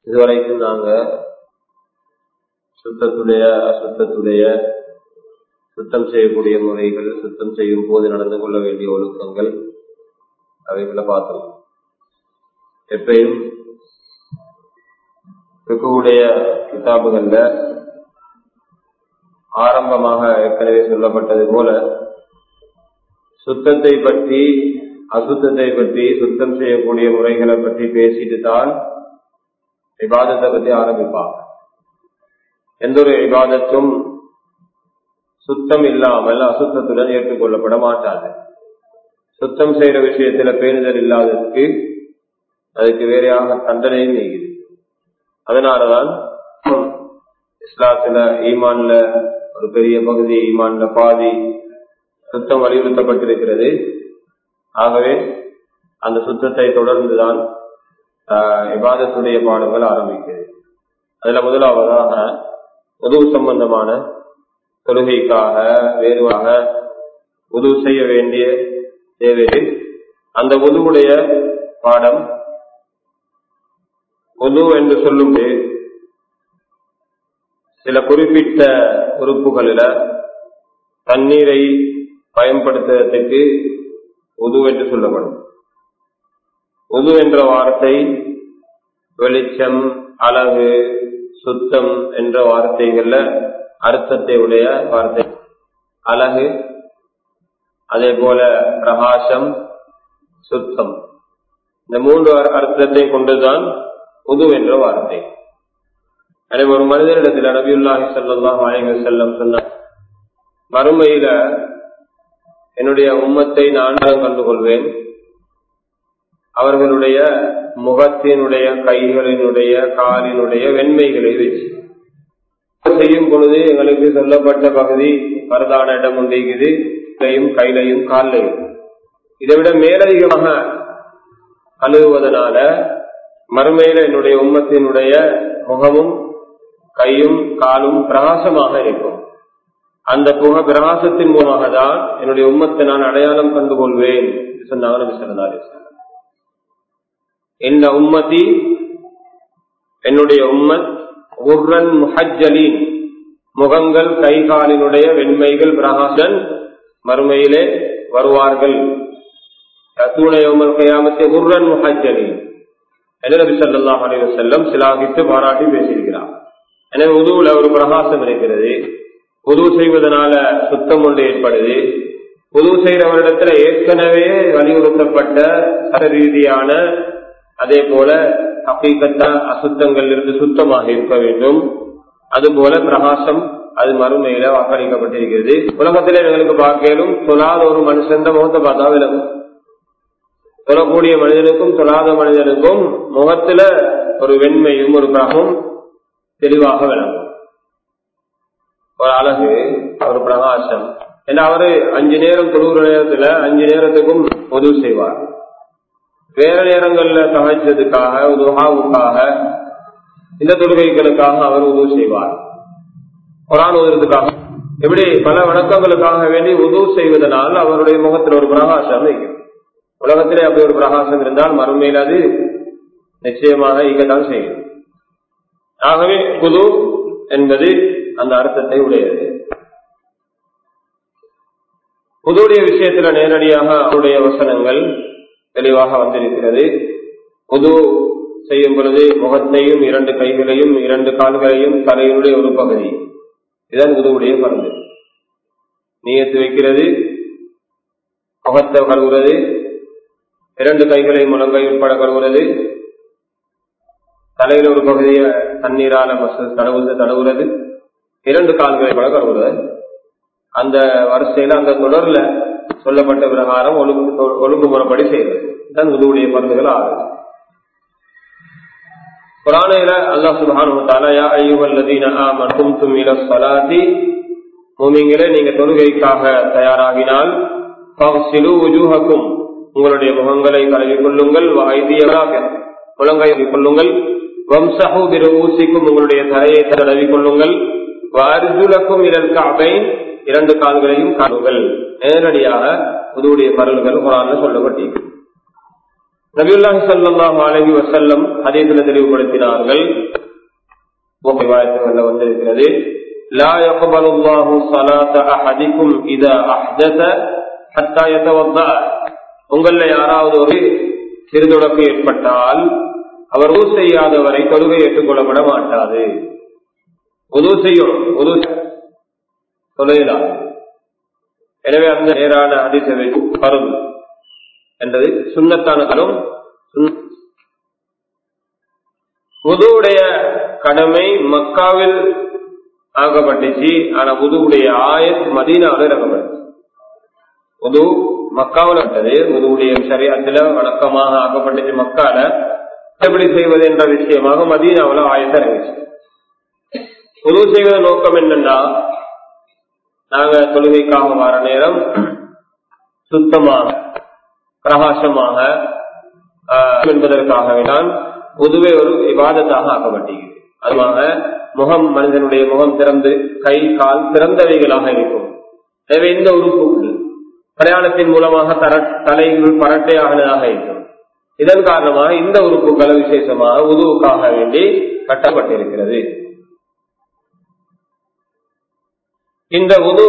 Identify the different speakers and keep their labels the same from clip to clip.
Speaker 1: இதுவரைக்கும் நாங்க சுத்தத்துடைய அசுத்தத்துடைய சுத்தம் செய்யக்கூடிய முறைகள் சுத்தம் செய்யும் போது நடந்து கொள்ள வேண்டிய ஒழுக்கங்கள் அவைகளை பார்த்தோம் எப்பயும் இருக்கக்கூடிய கிதாபுகள்ல ஆரம்பமாக ஏற்கனவே சொல்லப்பட்டது போல சுத்தத்தை பற்றி அசுத்தத்தை பற்றி சுத்தம் செய்யக்கூடிய முறைகளை பற்றி பேசிட்டு தான் விவாதத்தை பற்றி ஆரம்பிப்பாங்க எந்த ஒரு விவாதத்தும் சுத்தம் இல்லாமல் அசுத்தத்துடன் ஏற்றுக்கொள்ளப்பட மாட்டாது சுத்தம் செய்யற விஷயத்துல பேணுதல் இல்லாததுக்கு அதுக்கு வேறையாக தண்டனையும் நீங்குது அதனாலதான் இஸ்லாத்துல ஈமான்ல ஒரு பெரிய பகுதி ஈமான்ல பாதி சுத்தம் வலியுறுத்தப்பட்டிருக்கிறது ஆகவே அந்த சுத்தத்தை தொடர்ந்துதான் விவாதத்துடைய பாடங்கள் ஆரம்பிக்கிறது அதுல முதலாவதாக உதவு சம்பந்தமான தொழுகைக்காக வேறுவாக உதவு செய்ய வேண்டிய தேவையில் அந்த உதவுடைய பாடம் உது என்று சொல்லும்போது சில குறிப்பிட்ட உறுப்புகளில தண்ணீரை பயன்படுத்துவதற்கு உது என்று சொல்லப்படும் உது என்ற வார்த்தை வெளிச்சம் அழகு சுத்தம் என்ற வார்த்தைகள்ல அர்த்தத்தை உடைய வார்த்தை அழகு அதே போல பிரகாசம் சுத்தம் இந்த மூன்று அர்த்தத்தை கொண்டுதான் உது என்ற வார்த்தை எனவே ஒரு மனிதனிடத்தில் நபியுல்லாஹி சல்லாஹ் அலைஹி செல்லம் சொன்னார் மறுமையில என்னுடைய உம்மத்தை நான் கண்டுகொள்வேன் அவர்களுடைய முகத்தினுடைய கைகளினுடைய காலினுடைய வெண்மைகளை வச்சு செய்யும் பொழுது எங்களுக்கு சொல்லப்பட்ட பகுதி பரதான இடம் உண்டிக்குது கையும் கையிலையும் காலையும் இதை விட மேலதிகமாக கழுவுவதனால மறுமையில என்னுடைய உம்மத்தினுடைய முகமும் கையும் காலும் பிரகாசமாக இருக்கும் அந்த புக பிரகாசத்தின் மூலமாக தான் என்னுடைய உம்மத்தை நான் அடையாளம் கண்டு கொள்வேன் சொன்னாங்க நபி சொல்லி இந்த உம்மதி என்னுடைய உம்மத் உர்ரன் முஹஜலீன் முகங்கள் கை காலினுடைய வெண்மைகள் பிரகாசன் மறுமையிலே வருவார்கள் கையாமத்தை உர்ரன் முஹஜலீன் என நபி சொல்லாஹ் அலி செல்லம் சிலாகித்து பாராட்டி பேசியிருக்கிறார் எனவே உதுவுல ஒரு பிரகாசம் இருக்கிறது உதவு செய்வதனால சுத்தம் ஒன்று ஏற்படுது உதவு செய்யறவரிடத்துல ஏற்கனவே வலியுறுத்தப்பட்ட சர ரீதியான அதே போல அப்பீக்கத்தா அசுத்தங்கள் இருந்து சுத்தமாக இருக்க வேண்டும் அதுபோல பிரகாசம் அது மறுமையில வாக்களிக்கப்பட்டிருக்கிறது உலகத்திலே எங்களுக்கு பார்க்கலும் தொழாத ஒரு மனுஷன் முகத்தை பார்த்தா விலகும் தொழக்கூடிய மனிதனுக்கும் தொழாத மனிதனுக்கும் முகத்துல ஒரு வெண்மையும் ஒரு பிரகமும் தெளிவாக விளங்கும் ஒரு அழகு ஒரு பிரகாசம் ஏன்னா அவரு அஞ்சு நேரம் தொழுகிற நேரத்துல அஞ்சு நேரத்துக்கும் உதவி செய்வார் வேற நேரங்கள்ல சமைச்சதுக்காக உதுகாவுக்காக இந்த தொழுகைகளுக்காக அவர் உதவி செய்வார் குரான் ஓதுறதுக்காக இப்படி பல வணக்கங்களுக்காக வேண்டி உதவு செய்வதனால் அவருடைய முகத்தில் ஒரு பிரகாசம் வைக்கும் உலகத்திலே அப்படி ஒரு பிரகாசம் இருந்தால் மறுமையில் அது நிச்சயமாக இங்கத்தான் செய்யும் ஆகவே குது என்பது அந்த அர்த்தத்தை உடையது புதுடைய விஷயத்துல நேரடியாக அவருடைய வசனங்கள் தெளிவாக வந்திருக்கிறது புது செய்யும் பொழுது முகத்தையும் இரண்டு கைகளையும் இரண்டு கால்களையும் தலையினுடைய ஒரு பகுதி இதன் உதவுடைய பருந்து நீயத்து வைக்கிறது முகத்தை கழுவுறது இரண்டு கைகளை முழங்கை உட்பட கழுவுறது தலையில ஒரு பகுதியை தண்ணீரால தடவு தடவுறது இரண்டு கால்களை கூட கழுவுறது அந்த வரிசையில அந்த தொடர்ல சொல்லப்பட்ட பிரகாரம் ஒழுங்கு ஒழுங்குமுறைப்படி செய்வது தான் உதவுடைய பருந்துகள் ஆகுது குரானையில அல்லா சுபானுவத்தாலி மூமிங்களே நீங்க தொழுகைக்காக தயாராகினால் உங்களுடைய முகங்களை கழுவிக் கொள்ளுங்கள் ஐதியராக முழங்கை கொள்ளுங்கள் வம்சஹு பிற ஊசிக்கும் உங்களுடைய தலையை தடவிக் கொள்ளுங்கள் வாரிசுலக்கும் இதற்கு அவை இரண்டு கால்களையும் காணுங்கள் நேரடியாக உதவுடைய பரல்கள் குரான் சொல்லப்பட்டிருக்கு நபியுல்லாஹி சல்லாஹ் அலஹி வசல்லம் அதேசில தெளிவுபடுத்தினார்கள் வாய்ப்புகள்ல வந்திருக்கிறது لا يقبل الله صلاة أحدكم إذا أحدث حتى يتوضأ உங்கள யாராவது ஒரு சிறுதொடக்கு ஏற்பட்டால் அவர் உது செய்யாதவரை தொழுகை ஏற்றுக்கொள்ளப்பட மாட்டாது உது செய்யும் உது தொழுகிறார் எனவே அந்த நேரான அதிசவை பருது என்றது சுண்ணத்தான கரும் உதுவுடைய கடமை மக்காவில் ஆகப்பட்டுச்சு ஆனா உதுவுடைய ஆயத் மதீனாவில் இறக்கப்பட்டுச்சு உது மக்காவில் விட்டது உதுவுடைய சரியத்துல வழக்கமாக ஆக்கப்பட்டுச்சு மக்கால எப்படி செய்வது என்ற விஷயமாக மதீனாவில் ஆயத்தை இறங்கிச்சு உது செய்வதன் நோக்கம் என்னன்னா நாங்க தொழுகைக்காக வர நேரம் சுத்தமாக பிரகாசமாக என்பதற்காகவே தான் பொதுவே ஒரு விவாதத்தாக ஆக்கப்பட்டிருக்கிறது அதுவாக முகம் மனிதனுடைய முகம் திறந்து கை கால் திறந்தவைகளாக இருக்கும் எனவே இந்த உறுப்புகள் பிரயாணத்தின் மூலமாக தர தலைகள் பரட்டையானதாக இருக்கும் இதன் காரணமாக இந்த உறுப்புகளை விசேஷமாக உதவுக்காக வேண்டி கட்டப்பட்டிருக்கிறது இந்த உது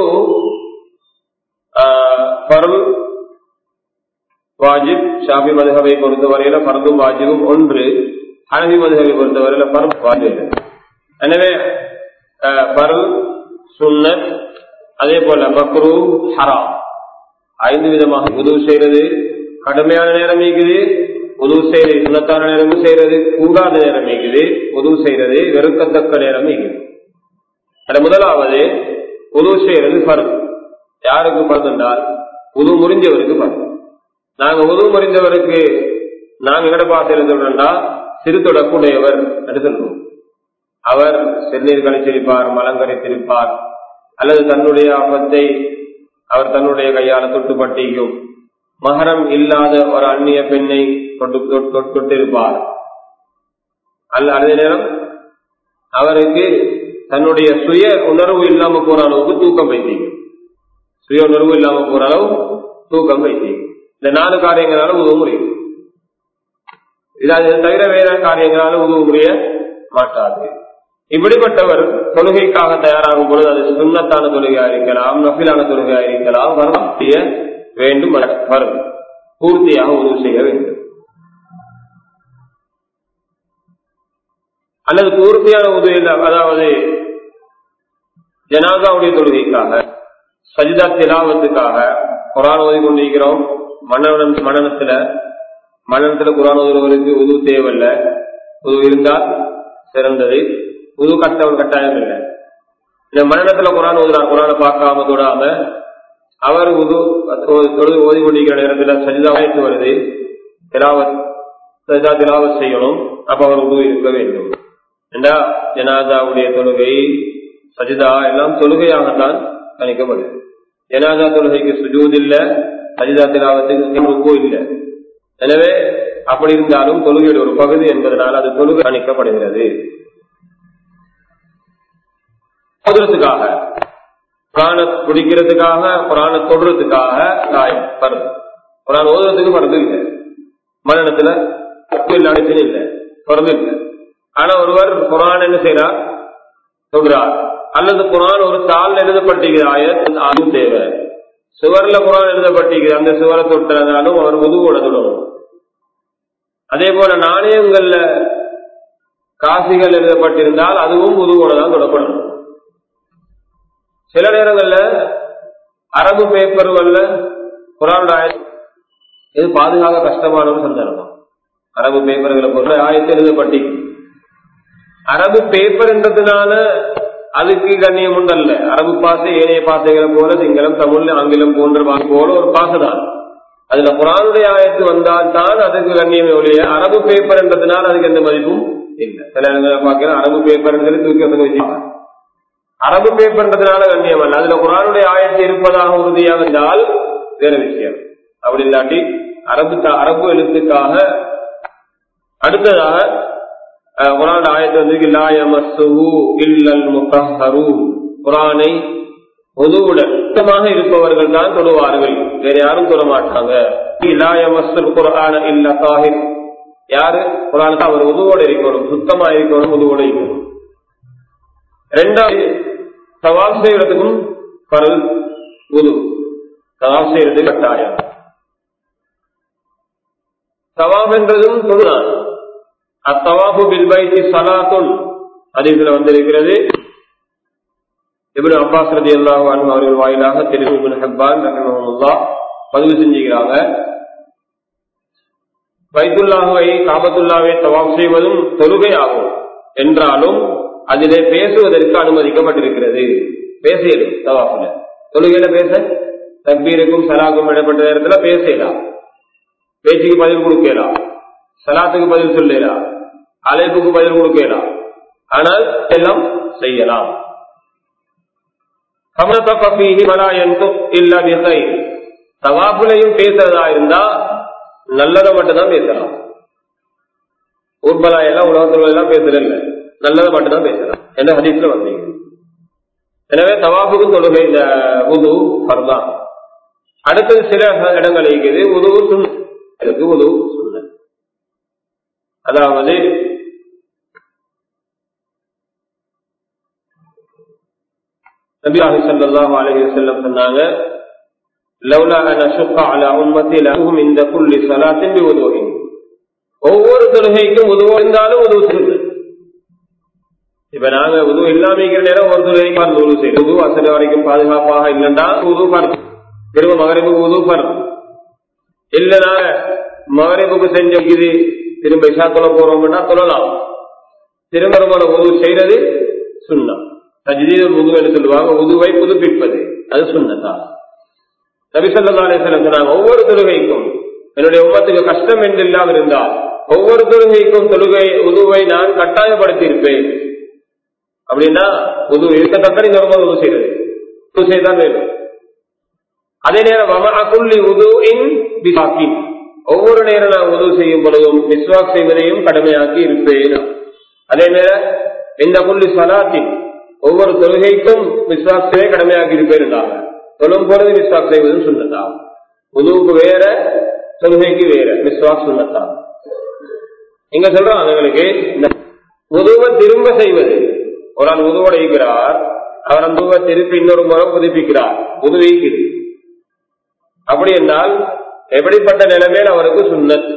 Speaker 1: பருள் வாஜிப் ஷாபி மதுகவை பொறுத்தவரையில பருந்தும் வாஜிபும் ஒன்று ஹனவி மதுகவை பொறுத்தவரையில பருள் வாஜிப் எனவே பருள் சுன்னத் அதே போல மக்ரூ ஹராம் ஐந்து விதமாக உதவு செய்யறது கடுமையான நேரம் இருக்குது உதவு செய்யறது சுண்ணத்தான நேரம் செய்யறது கூடாத நேரம் இருக்குது உதவு செய்யறது வெறுக்கத்தக்க நேரம் இருக்குது அது முதலாவது உதவு செய்யறது பருள் யாருக்கு பருது என்றால் உது முறிஞ்சவருக்கு பருது நாங்க உதவு முறிந்தவருக்கு நாங்க எங்கட பாசையில் சொல்றோம்னா சிறு தொடக்குடையவர் என்று சொல்லுவோம் அவர் செந்நீர் கழிச்சிருப்பார் மலங்கரைத்திருப்பார் அல்லது தன்னுடைய ஆபத்தை அவர் தன்னுடைய கையால தொட்டு பட்டிக்கும் மகரம் இல்லாத ஒரு அந்நிய பெண்ணை தொட்டு தொட்டிருப்பார் அல்ல அதே நேரம் அவருக்கு தன்னுடைய சுய உணர்வு இல்லாம போற அளவுக்கு தூக்கம் வைத்தீங்க சுய உணர்வு இல்லாம போற அளவு தூக்கம் வைத்தீங்க இந்த நாலு காரியங்களால உதவ முடியும் இதை தவிர வேற காரியங்களால உதவ முடிய மாட்டாது இப்படிப்பட்டவர் தொழுகைக்காக தயாராகும் பொழுது அது சுண்ணத்தான தொழுகையா இருக்கலாம் நபிலான தொழுகையா இருக்கலாம் வரும் செய்ய வேண்டும் வரும் பூர்த்தியாக உதவி செய்ய வேண்டும் அல்லது பூர்த்தியான உதவி அதாவது ஜனாதாவுடைய தொழுகைக்காக சஜிதா திலாவத்துக்காக குரான் ஓதி கொண்டிருக்கிறோம் மன்னனம் மன்னனத்துல மன்னனத்துல குரான் ஓதுவதற்கு உதவு தேவையில்லை உதவு இருந்தால் சிறந்தது புது கட்டவன் கட்டாயம் இல்லை இந்த மரணத்துல குரான் ஓதுறார் குரானை பார்க்காம தொடாம அவர் உது தொழுது ஓதி கொண்டிருக்கிற நேரத்துல சஜிதாவாய்த்து வருது திலாவத் சஜிதா திலாவத் செய்யணும் அப்ப அவர் உதவு இருக்க வேண்டும் ஏண்டா ஜனாதாவுடைய தொழுகை சஜிதா எல்லாம் தொழுகையாகத்தான் கணிக்கப்படுது ஜனாதா தொழுகைக்கு சுஜூத் இல்ல சஜிதா திலாவத்துக்கு இல்லை எனவே அப்படி இருந்தாலும் தொழுகையுடைய ஒரு பகுதி என்பதனால் அது தொழுகை கணிக்கப்படுகிறது ஓதுறதுக்காக புராண குடிக்கிறதுக்காக புராண தொடுறதுக்காக பருது புராண ஓதுறதுக்கு பருது இல்லை மரணத்துல அடைச்சல் இல்லை பருது இல்லை ஆனா ஒருவர் குரான் என்ன செய்யறார் தொடுறார் அல்லது குரான் ஒரு தாள் எழுதப்பட்டிருக்கிறாய அதுவும் தேவை சுவர்ல குரான் எழுதப்பட்டிருக்கிறது அந்த சுவரை தொட்டதாலும் அவர் முதுகோட தொடரும் அதே போல நாணயங்கள்ல காசிகள் எழுதப்பட்டிருந்தால் அதுவும் முதுகோட தான் தொடப்படணும் சில நேரங்கள்ல அரபு பேப்பர்கள்ல குரான் இது பாதுகாக்க கஷ்டமான சந்தர்ப்பம் அரபு பேப்பர்களை பொறுத்த ஆயத்தை எழுதப்பட்டி அரபு பேப்பர்ன்றதுனால அதுக்கு கண்ணியம் உண்டல்ல அரபு பாசை ஏனைய பாசைகளை போல சிங்களம் தமிழ் ஆங்கிலம் போன்ற போல ஒரு பாசைதான் அதுல குரானுடைய ஆயத்து வந்தால் தான் அதுக்கு கண்ணியமே ஒழிய அரபு பேப்பர் என்றதுனால அதுக்கு எந்த மதிப்பும் இல்லை சில இடங்களை பார்க்கிறேன் அரபு பேப்பர் தூக்கி வந்து வச்சுப்பாங்க அரபு பேப்பர்ன்றதுனால கண்ணியம் அல்ல அதுல குரானுடைய ஆயத்து இருப்பதாக உறுதியாக இருந்தால் வேற விஷயம் அப்படி இல்லாட்டி அரபு அரபு எழுத்துக்காக அடுத்ததாக குரான் ஆயத்து வந்து இல்லல் முத்தஹரூன் குரானை பொதுவுடன் சுத்தமாக இருப்பவர்கள் தான் தொழுவார்கள் வேற யாரும் தொழ மாட்டாங்க குரான இல்ல தாஹிர் யாரு குரானுக்கு அவர் உதவோட இருக்கணும் சுத்தமா இருக்கணும் உதவோட இருக்கணும் ரெண்டாவது தவாப் செய்யறதுக்கும் பரல் உது தவாப் செய்யறது கட்டாயம் தவாப் என்றதும் தொழுதான் அத்தவாபு பில்பைத்தி சலாத்துல் அதில் வந்திருக்கிறது இபின் அப்பாஸ் ரதி அல்லாஹ் அவர்கள் வாயிலாக திரு இபின் ஹப்பான் ரஹமுல்லா பதிவு செஞ்சுக்கிறாங்க பைத்துல்லாஹுவை காபத்துல்லாவை தவாப் செய்வதும் தொழுகை ஆகும் என்றாலும் அதிலே பேசுவதற்கு அனுமதிக்கப்பட்டிருக்கிறது பேசியது தவாஃபில் தொழுகையில பேச தக்பீருக்கும் சலாக்கும் இடப்பட்ட நேரத்தில் பேசலாம் பேச்சுக்கு பதில் கொடுக்கலாம் சலாத்துக்கு பதில் சொல்லலாம் அழைப்புக்கு பதில் கொடுக்கலாம் ஆனால் எல்லாம் செய்யலாம் தவாப்புலையும் பேசுறதா இருந்தா நல்லதை மட்டும்தான் பேசலாம் ஊர்பலா எல்லாம் உலகத்துல எல்லாம் பேசுறதில்ல நல்லதை மட்டும்தான் பேசலாம் என்ற ஹதீஸ்ல வந்தீங்க எனவே தவாப்புக்கும் தொழுகை இந்த உது பர்தான் அடுத்தது சில இடங்கள் இருக்குது உதவு சுண்ண இதுக்கு உதவு சுண்ண அதாவது நபியாஹி சல்லாஹ் அலஹி வசல்லம் சொன்னாங்க லவ்லா அன் அஷுக்கா அலா உம்மத்தி லஹும் இந்த குல்லி சலாத்தின் உதவுகின் ஒவ்வொரு தொழுகைக்கும் உதவு இருந்தாலும் உதவு செய்யுது இப்ப நாங்க உதவு இல்லாம இருக்கிற நேரம் ஒரு தொழுகைக்கு அந்த உதவு செய்யும் உதவு அசல வரைக்கும் பாதுகாப்பாக இல்லைன்னா உதவு பருது திரும்ப மகரிபுக்கு உதவு பருது இல்ல நாங்க மகரிபுக்கு செஞ்ச இது திரும்ப இஷாக்குள்ள போறோம்னா சொல்லலாம் திரும்ப நம்ம உதவு செய்யறது சுண்ணா தஜ்தீத் உது என்று சொல்லுவாங்க உதுவை புதுப்பிப்பது அது சுண்ணத்தான் நபிசல்லா அலிஸ்லம் சொன்னாங்க ஒவ்வொரு தொழுகைக்கும் என்னுடைய உமத்துக்கு கஷ்டம் என்று இல்லாமல் இருந்தால் ஒவ்வொரு தொழுகைக்கும் தொழுகை உதுவை நான் கட்டாயப்படுத்தி இருப்பேன் அப்படின்னா உது இருக்கத்தக்க இந்த ரொம்ப உதவு செய்யறது உது செய்தான் வேணும் அதே நேரம் வமஅகுல்லி உதுஇன் பிசாக்கின் ஒவ்வொரு நேரம் நான் உதவு செய்யும் பொழுதும் விஸ்வாக் செய்வதையும் கடமையாக்கி இருப்பேன் அதே நேரம் இந்த குல்லி சலாத்தின் ஒவ்வொரு தொழுகைக்கும் விஸ்வாக் செய்ய கடமையாக்கி இருப்பேன் தொழும் பொழுது விஸ்வாக் செய்வதும் சுண்ணத்தாகும் உதுவுக்கு வேற தொழுகைக்கு வேற விஸ்வாக் சுண்ணத்தாகும் இங்க சொல்றோம் அதுங்களுக்கு இந்த உதுவை திரும்ப செய்வது ஒரு ஆள் உதுவோட இருக்கிறார் அவர் அந்த உதுவை திருப்பி இன்னொரு முறை புதுப்பிக்கிறார் உதவிக்குது அப்படி என்றால் எப்படிப்பட்ட நிலைமையில் அவருக்கு சுண்ணத்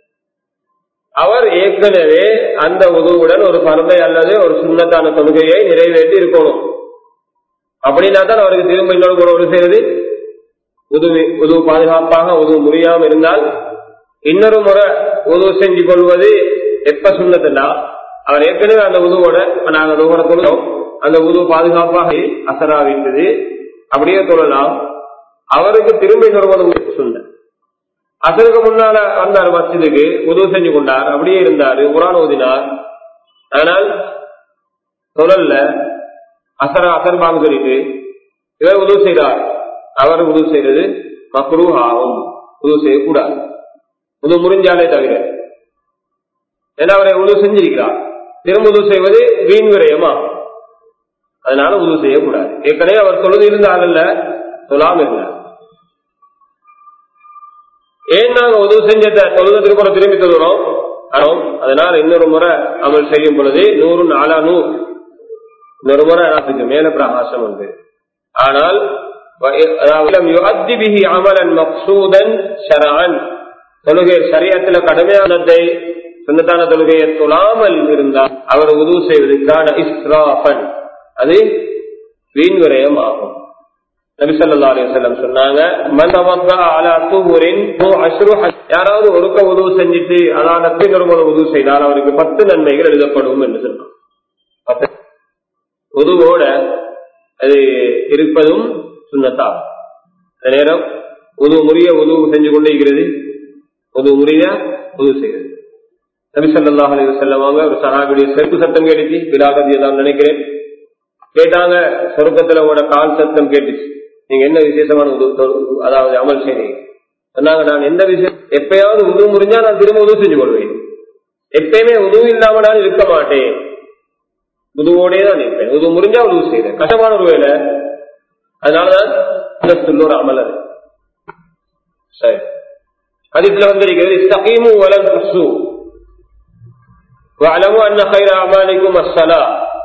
Speaker 1: அவர் ஏற்கனவே அந்த உதவுடன் ஒரு பருமை அல்லது ஒரு சுண்ணத்தான தொழுகையை நிறைவேற்றி இருக்கணும் அப்படின்னா தான் அவருக்கு திரும்ப இன்னொரு முறை ஒரு செய்வது உதவி உதவு பாதுகாப்பாக உதவு முடியாம இருந்தால் இன்னொரு முறை உதவு செஞ்சு கொள்வது எப்ப சுண்ணத்துனா அவர் ஏற்கனவே அந்த உதவோட நாங்க உதவோட தொழுதோம் அந்த உதவு பாதுகாப்பாக அசரா வைத்தது அப்படியே தொழலாம் அவருக்கு திரும்ப இன்னொரு முறை சொன்ன அசருக்கு முன்னால வந்தார் மஸ்ஜிதுக்கு உதவு செஞ்சு கொண்டார் அப்படியே இருந்தாரு குரான் ஓதினார் ஆனால் தொழல்ல அசர அசர் பாங்க சொல்லிட்டு இவர் உதவு செய்தார் அவர் உதவு செய்யறது மக்ரூ ஆகும் உதவு செய்யக்கூடாது உதவு முறிஞ்சாலே தவிர ஏன்னா அவரை உதவு செஞ்சிருக்கிறார் திரும்ப உதவு செய்வது வீண் விரயமா அதனால உதவு செய்யக்கூடாது ஏற்கனவே அவர் தொழுது இருந்தாங்கல்ல சொல்லாம இருந்தார் ஏன் நாங்க உதவு செஞ்சத தொழுதத்துக்கு அப்புறம் திரும்பி தொழுகிறோம் அதனால இன்னொரு முறை அமல் செய்யும் பொழுது நூறு நாலா நூறு இன்னொரு முறை அதுக்கு மேல பிரகாசம் உண்டு ஆனால் தொழுகை சரியத்துல கடுமையானதை சொந்தத்தான தொழுகையை தொழாமல் இருந்தால் அவர் உதவு செய்வதற்கான இஸ்ராஃபன் அது வீண் விரயம் ஆகும் நபிசல்லா அலிசல்லம் சொன்னாங்க யாராவது ஒருக்க உதவு செஞ்சுட்டு அதான ஒரு உதவு செய்தால் அவருக்கு பத்து நன்மைகள் எழுதப்படும் என்று சொன்னாங்க உதுவோட அது இருப்பதும் சுண்ணத்தா அந்த நேரம் உதவு முறிய உதவு செஞ்சு கொண்டே இருக்கிறது உதவு முறிய உதவு செய்கிறது நபிசல்லா அலி செல்லவாங்க ஒரு சனாவுடைய செருப்பு சத்தம் கேட்டுச்சு விராகதியை தான் நினைக்கிறேன் கேட்டாங்க சொருக்கத்துல உங்களோட கால் சத்தம் கேட்டுச்சு நீங்க என்ன விசேஷமான அதாவது அமல் செய்றீங்க சொன்னாங்க நான் எந்த விஷயம் எப்பயாவது உதவு முடிஞ்சா நான் திரும்ப உதவு செஞ்சு கொள்வேன் எப்பயுமே உதவு இல்லாம நான் இருக்க மாட்டேன் உதவோடே தான் இருப்பேன் உதவு முடிஞ்சா உதவு செய்யறேன் கஷ்டமான ஒரு வேலை அதனாலதான் ஒரு அமல் அது சரி அதித்துல வந்திருக்கிறது இஸ்தகீமு வலன் தஸ்ஸு وَاعْلَمُوا أَنَّ خَيْرَ أَعْمَالِكُمْ الصَّلَاةُ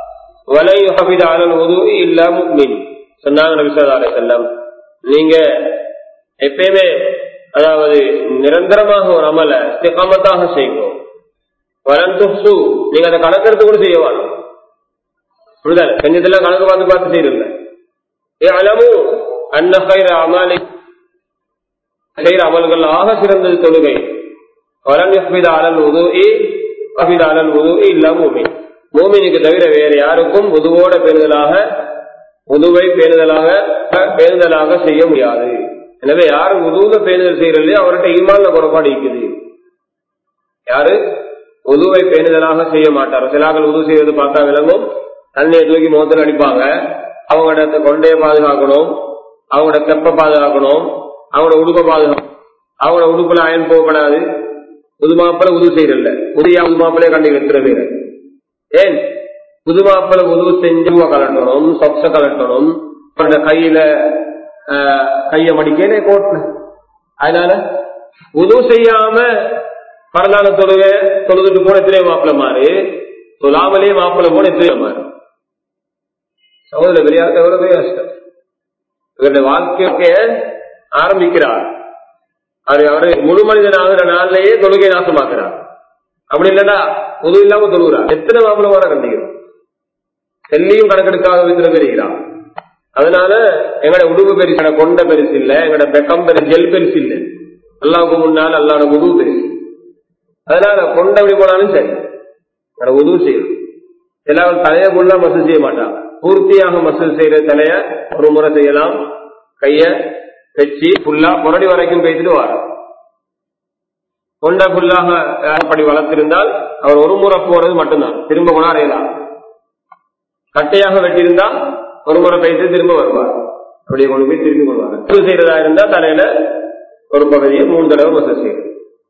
Speaker 1: வலை ஹபித அலல் உது இல்ல முக்மின் சொன்னாங்க நபி ஸல்லல்லாஹு அலைஹி வஸல்லம் நீங்க எப்பயுமே அதாவது நிரந்தரமாக ஒரு அமல இஸ்திகாமத்தாக செய்வோம் வலன் துப்சு நீங்க அதை கணக்கெடுத்து கூட செய்ய வேணும் புரிதல் செஞ்சதெல்லாம் கணக்கு பார்த்து பார்த்து செய்யறதில்ல அலமு அன்ன ஹைர அமலி செய்யற அமல்கள் ஆக சிறந்தது தொழுகை வலன் யுஃபித அலல் உதுஇ அபித அலல் உதுஇ இல்ல மூமின் மூமினுக்கு தவிர வேற யாருக்கும் உதுவோட பேணுதலாக உதுவை பேணுதலாக பேணுதலாக செய்ய முடியாது எனவே யாரு உதுவுல பேணுதல் செய்யறதுலையோ அவர்கிட்ட ஈமான்ல குறைபாடு இருக்குது யாரு உதுவை பேணுதலாக செய்ய மாட்டார் சிலாக்கள் உது செய்வது பார்த்தா விளங்கும் தண்ணியை தூக்கி முகத்தில் அடிப்பாங்க அவங்களோட கொண்டையை பாதுகாக்கணும் அவங்களோட தெப்ப பாதுகாக்கணும் அவங்களோட உடுப்பை பாதுகாக்கணும் அவங்களோட உடுப்புல அயன் போகப்படாது புது மாப்பிள்ள உதவு செய்யறதில்ல புதிய புது மாப்பிள்ளைய கண்டு எடுத்துறது ஏன் புது மாப்பிள்ள உதவு செஞ்சு கலட்டணும் சொக்ஸ கலட்டணும் அவரோட கையில கைய மடிக்கே கோட்ல அதனால உதவு செய்யாம பரந்தான தொழுக தொழுதுட்டு போன எத்தனையோ மாப்பிள்ள மாறு சொல்லாமலே மாப்பிள்ள போன எத்தனையோ மாறு சகோதர பெரியாருக்கு எவ்வளவு பெரிய கஷ்டம் இவருடைய வாழ்க்கைய ஆரம்பிக்கிறார் அது அவரு முழு மனிதன் ஆகிற நாள்லயே தொழுகை நாசமாக்குறார் அப்படி இல்லடா பொது இல்லாம தொழுகிறார் எத்தனை மாப்பிள்ள வர கண்டிக்கிறோம் செல்லியும் கணக்கெடுக்காத விதத்துல பெறுகிறான் அதனால எங்கட உடுப்பு பெருசு எங்கட கொண்ட பெருசு இல்ல எங்கட பெக்கம் பெருசு ஜெல் பெருசு இல்ல அல்லாவுக்கு முன்னால் அல்லாட உதவு பெருசு அதனால கொண்ட எப்படி போனாலும் சரி எங்கட உதவு செய்யணும் எல்லாரும் தலையை கொண்டா மசூல் செய்ய மாட்டாங்க பூர்த்தியாக மசூல் செய்யற தலைய ஒரு முறை செய்யலாம் கைய வச்சு புல்லா புரடி வரைக்கும் பேசிட்டு வர கொண்ட புல்லாக அப்படி வளர்த்திருந்தால் அவர் ஒரு முறை போறது மட்டும்தான் திரும்ப போனா அறையலாம் கட்டையாக வெட்டியிருந்தா ஒரு முறை பேசி திரும்ப வருவார் அப்படியே கொண்டு போய் திரும்பி கொள்வாங்க மசூல் செய்யறதா இருந்தா தலையில ஒரு பகுதியை மூணு தடவை மசூல் செய்யணும்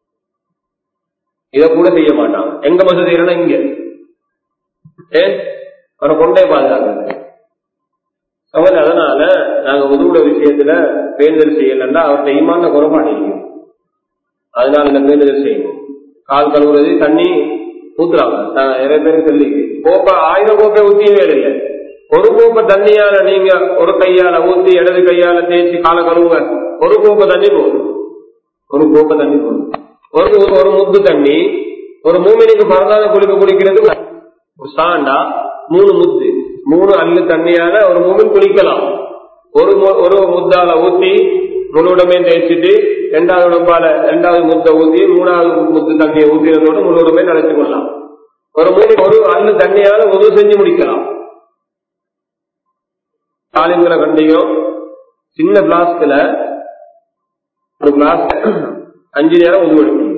Speaker 1: இதை கூட செய்ய மாட்டாங்க எங்க மசூல் செய்யறோம்னா இங்க ஏன் அவரை கொண்டே பாதுகாக்கிறது அவர் அதனால நாங்க உதவுட விஷயத்துல பேணுதல் செய்யலன்னா அவர்கிட்ட ஈமான குறைபாடு இருக்கும் அதனால இந்த பேணுதல் செய்யணும் கால் கழுவுறது தண்ணி ஊத்துறாங்க நிறைய பேருக்கு சொல்லி கோப்பை ஆயிரம் கோப்பை ஊத்தியும் வேலை இல்லை ஒரு கோப்பை தண்ணியால நீங்க ஒரு கையால ஊத்தி இடது கையால தேய்ச்சி காலை கழுவுங்க ஒரு கோப்பை தண்ணி போதும் ஒரு கோப்பை தண்ணி போதும் ஒரு ஒரு முத்து தண்ணி ஒரு மூமினிக்கு பரதான குளிக்க குளிக்கிறதுக்கு ஒரு சாண்டா மூணு முத்து மூணு அள்ளு தண்ணியால ஒரு மூமின் குளிக்கலாம் ஒரு ஒரு முத்தால ஊத்தி முழு உடம்பே தேய்ச்சிட்டு ரெண்டாவது உடம்பால ரெண்டாவது முத்தை ஊத்தி மூணாவது முத்து தண்ணியை ஊத்தினதோடு முழு உடம்பே நினைச்சு கொள்ளலாம் ஒரு மூணு ஒரு அள்ளு தண்ணியால உதவு செஞ்சு முடிக்கலாம் தாலிங்களை கண்டியும் சின்ன பிளாஸ்க்ல ஒரு கிளாஸ் அஞ்சு நேரம் உதவு எடுக்கணும்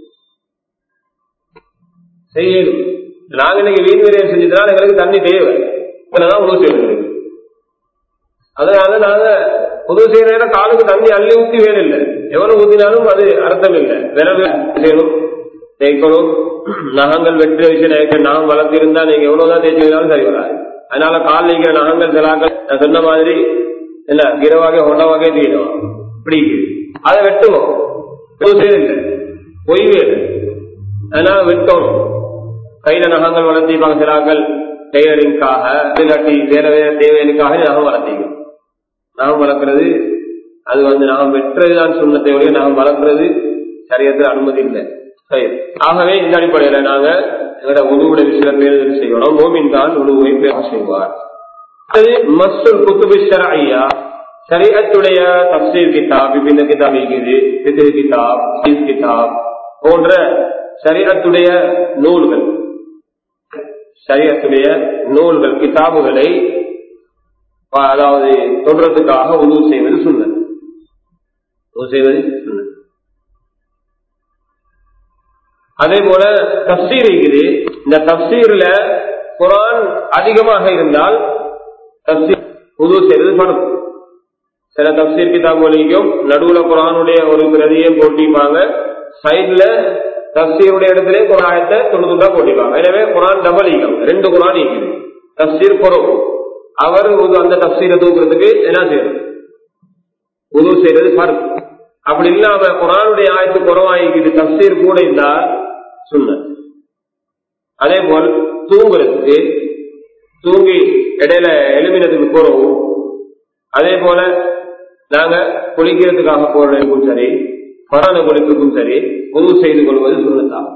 Speaker 1: செய்யணும் நாங்க இன்னைக்கு வீண் விரையம் செஞ்சதுனால எங்களுக்கு தண்ணி தேவை இதுலதான் உதவு செய்யணும் அதனால நாங்க உதவு செய்யற நேரம் காலுக்கு தண்ணி அள்ளி ஊத்தி வேலை இல்லை எவ்வளவு ஊத்தினாலும் அது அர்த்தம் இல்லை விரவு செய்யணும் தேய்க்கணும் நகங்கள் வெற்றி வச்சு நகம் வளர்த்திருந்தா நீங்க எவ்வளவுதான் தேய்ச்சிருந்தாலும் சரி வராது அதனால கால் நீக்கிற நகங்கள் சிலாக்கள் நான் சொன்ன மாதிரி இல்ல கிரவாக ஹொண்டவாக தீரும் இப்படி அதை வெட்டுவோம் செய்யல பொய் வேலை அதனால வெட்டணும் கையில நகங்கள் வளர்த்திப்பாங்க சிலாக்கள் டெய்லரிங்காக இல்லாட்டி வேற வேற தேவைகளுக்காக நகம் வளர்த்திக்கும் நகம் வளர்க்கறது அது வந்து நகம் வெட்டுறதுதான் சொன்னதை ஒழிய நகம் வளர்க்கறது சரியத்தில் அனுமதி இல்லை சரி ஆகவே இந்த அடிப்படையில நாங்க எங்களோட உணவுடைய விஷய பேருதல் செய்யணும் மோமின் தான் உணவை பேர செய்வார் அது மசுல் குத்துபு ஷரையா ஷரியத்துடைய தப்சீர் கிதாப் விபின்ன கிதாப் இருக்குது பிதிர் கிதாப் சீஸ் கிதாப் போன்ற ஷரியத்துடைய நூல்கள் ஷரியத்துடைய நூல்கள் கிதாபுகளை அதாவது தொடர்றதுக்காக உதவு செய்வது சொன்னது உதவு செய்வது சொன்னது அதே போல தப்சீர் இருக்குது இந்த தப்சீர்ல குரான் அதிகமாக இருந்தால் தப்சீர் உதவு செய்வது படும் சில தப்சீர் கிதாபுகளையும் நடுவுல குரானுடைய ஒரு பிரதியை போட்டிப்பாங்க சைட்ல தப்சீருடைய இடத்துல குராயத்தை தொண்ணூத்தா போட்டிப்பாங்க எனவே குரான் டபுள் ஈகம் ரெண்டு குரான் ஈக்குது தப்சீர் குறவு அவர் அந்த தப்சீரை தூக்குறதுக்கு என்ன செய்யணும் உதவு செய்யறது பருப்பு அப்படி இல்லாம குரானுடைய ஆயத்து குறவாயிக்குது தப்சீர் கூட இருந்தா சொன்ன அதே போல் தூங்குறதுக்கு தூங்கி இடையில எழுமினதுக்கு போறோம் அதே போல நாங்க குளிக்கிறதுக்காக போறதுக்கும் சரி பரண குளிப்புக்கும் சரி உதவு செய்து கொள்வது சுண்ணத்தான்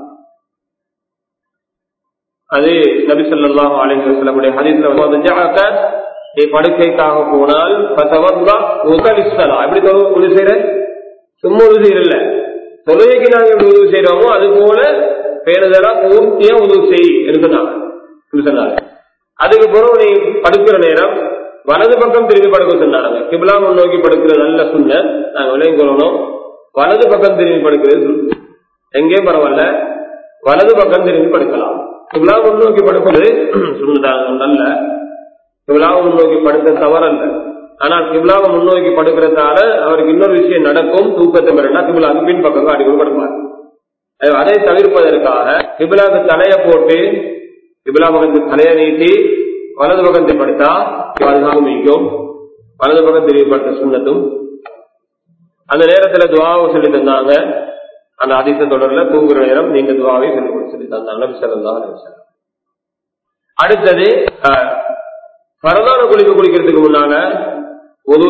Speaker 1: அது நபி சொல்லாஹ் அலைஹி வஸல்லமுடைய ஹதீஸ்ல வந்து நீ படுக்கைக்காக போனால் பசவந்தா உதலிஸ்தலா எப்படி தொழு உதவி செய்யற சும்மா உதவி செய்யறல தொழுகைக்கு நாங்க எப்படி உதவி செய்யறோமோ அது போல பேணுதலா பூர்த்தியா உதவி செய் இருக்குனாங்க சொன்னாங்க அதுக்கு பிறகு நீ படுக்கிற நேரம் வலது பக்கம் திரும்பி படுக்க சொன்னாங்க கிபிலா முன்னோக்கி படுக்கிற நல்ல சுண்ண நாங்க விளையும் கொள்ளணும் வலது பக்கம் திரும்பி படுக்கிறது சுண்ண எங்கேயும் பரவாயில்ல வலது பக்கம் திரும்பி படுக்கலாம் கிபிலா முன்னோக்கி படுக்கிறது சுண்ணதாங்க நல்ல கிபிலாவை முன்னோக்கி படுத்த தவறல்ல ஆனால் கிபிலாவை முன்னோக்கி படுக்கிறதால அவருக்கு இன்னொரு விஷயம் நடக்கும் தூக்கத்தை பெறனா கிபிலாவுக்கு பின் பக்கம் அடிக்கடி படுப்பார் அதை தவிர்ப்பதற்காக கிபிலாவுக்கு தலைய போட்டு கிபிலா பக்கத்துக்கு தலையை நீட்டி வலது பக்கம் திருப்படுத்தா பாதுகாப்பு மிகும் வலது பக்கம் தெரியப்படுத்த சுண்ணத்தும் அந்த நேரத்துல துவாவை சொல்லி தந்தாங்க அந்த அதிச தொடர்ல தூங்குற நேரம் நீங்க துவாவை சொல்லி கொடுத்து சொல்லி தந்தாங்க விசரந்தா அடுத்தது பரதான குளிப்பு குளிக்கிறதுக்கு முன்னால ஒரு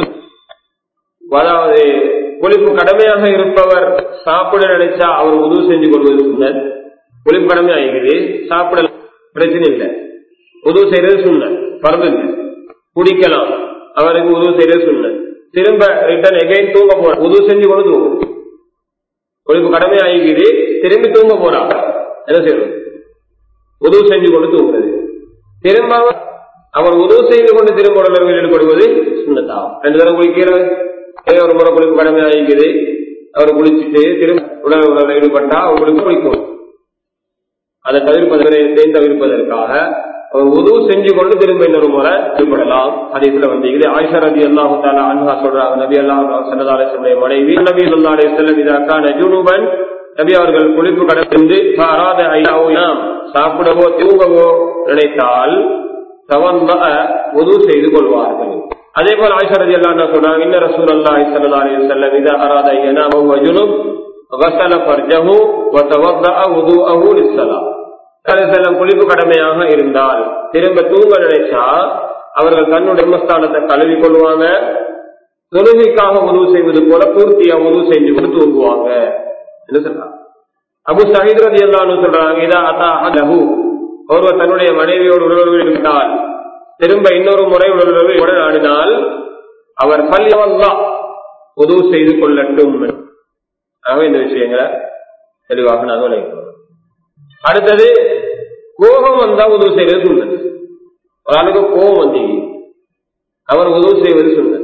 Speaker 1: அதாவது குளிப்பு கடமையாக இருப்பவர் சாப்பிட நினைச்சா அவர் உதவு செஞ்சு கொள்வது சுண்ண குளிப்பு கடமை ஆகிக்குது சாப்பிட பிரச்சனை இல்லை உதவு செய்யறது சுண்ண பரது இல்லை குடிக்கலாம் அவருக்கு உதவு செய்யறது சுண்ண திரும்ப ரிட்டர்ன் எகைன் தூங்க போற உதவு செஞ்சு கொண்டு தூங்கும் குளிப்பு கடமை ஆகிக்குது திரும்பி தூங்க போறா என்ன செய்யறது உதவு செஞ்சு கொண்டு தூங்குறது திரும்ப அவர் உதவு செய்து கொண்டு திரும்ப உடலில் ஈடுபடுவது சுண்ணத்தாகும் ரெண்டு தடவை குளிக்கிறார் ஒரு முறை குளிப்பு கடமை ஆகிக்குது அவர் குளிச்சுட்டு திரும்ப உடல் உடலில் ஈடுபட்டா அவர் குளிப்பு குளிக்கும் அதை தவிர்ப்பதற்கு தவிர்ப்பதற்காக அவர் உதவு செஞ்சு கொண்டு திரும்ப இன்னொரு முறை ஈடுபடலாம் அதேல வந்து இது ஆயிஷா ரபி அல்லாஹு தாலா அன்ஹா சொல்றாங்க நபி அல்லாஹ் சல்லதாலேசனுடைய மனைவி நபி சொல்லாலே செல்லம் இதாக்கான ஜுனுபன் நபி அவர்கள் குளிப்பு கடந்து அராத ஐயாவும் சாப்பிடவோ தூங்கவோ நினைத்தால் தவந்த உதவு செய்து கொள்வார்கள் அதே போல ஆயிஷா ரதி அல்லா சொன்னாங்க இன்ன ரசூல் அல்லாஹி ஸல்லல்லாஹு அலைஹி வஸல்லம் இதா அராத யனாமு வ ஜுனுப் غسل فرجه وتوضأ وضوءه للصلاه செல்லம் குளிப்பு கடமையாக இருந்தால் திரும்ப தூங்க நினைச்சா அவர்கள் தன்னுடைய தர்மஸ்தானத்தை கழுவி கொள்வாங்க தொழுகைக்காக உதவு செய்வது போல பூர்த்தியா உதவு செஞ்சு கொண்டு தூங்குவாங்க என்ன சொல்றாங்க அபு சஹீத் ரதி அல்லான்னு சொல்றாங்க இதா அதா லஹு ஒருவர் தன்னுடைய மனைவியோடு உணர்வு இருந்தால் திரும்ப இன்னொரு முறை உணர்வு உடன் ஆடினால் அவர் பல்யவல்லா உதவு செய்து கொள்ளட்டும் ஆக இந்த விஷயங்களை தெளிவாக நாங்கள் விளைவிக்கிறோம் அடுத்தது கோபம் வந்தா உதவு செய்வது சொன்னது ஒரு ஆளுக்கு கோபம் வந்தீங்க அவர் உதவு செய்வது சொன்னது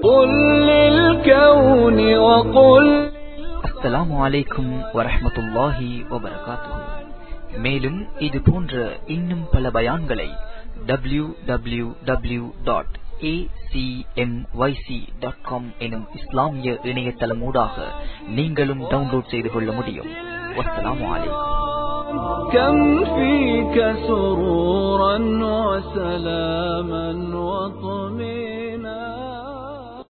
Speaker 2: அஸ்ஸலாமு அலைக்கும் வரஹமத்துல்லாஹி வபரகாத்துஹு மேலும் இது போன்ற இன்னும் பல பயான்களை W W W dot acmyc.com எனும் இஸ்லாமிய இணையதளமூடாக நீங்களும் டவுன்லோட் செய்து கொள்ள முடியும் வஸ்ஸலாமு அலைக்கும்
Speaker 3: كم فيك سرورا وسلاما وطمئنا